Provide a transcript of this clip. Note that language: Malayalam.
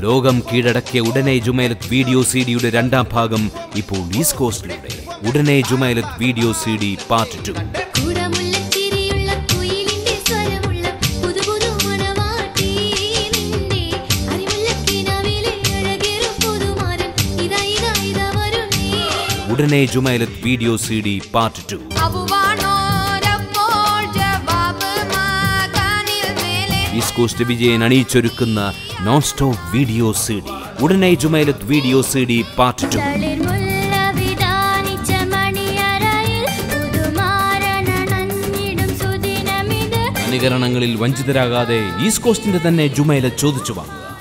ലോകം കീഴടക്കിയ ഉടനെ ജുമൈലത്ത് വീഡിയോ സി ഡിയുടെ രണ്ടാം ഭാഗം ഇപ്പോൾ ഈസ്റ്റ് കോസ്റ്റിലൂടെ ഉടനെ Jumailath video C D part two കൂടമുള്ള ചിരിയുള്ള കുയിലിന്റെ സ്വരമുള്ള പുതുപുതു മണവാട്ടി നിന്റെ അറിവുള്ള കിനാവിലെ അഴകേറും പുതുമാരൻ ഇതാ ഇതാ ഇതാ വരുന്നേ ഉടനെ Jumailath video C D part two അബുവാണോരപ്പോൾ ജവാബ് മകാനിൽ മേലെ ഈസ്റ്റ് കോസ്റ്റ് വിജയൻ അണിയിച്ചൊരുക്കുന്ന non stop video C D ഉടനെ Jumailath video C D part two തളിർമുല്ല വിധാനിച്ച മണിയറയിൽ പുതുമാരനണഞ്ഞിടും സുദിനമിത് അനുകരണങ്ങളിൽ വഞ്ചിതരാകാതെ ഈസ്റ്റ് കോസ്റ്റിന്റെ തന്നെ ജുമൈല ചോദിച്ചു വാങ്ങുക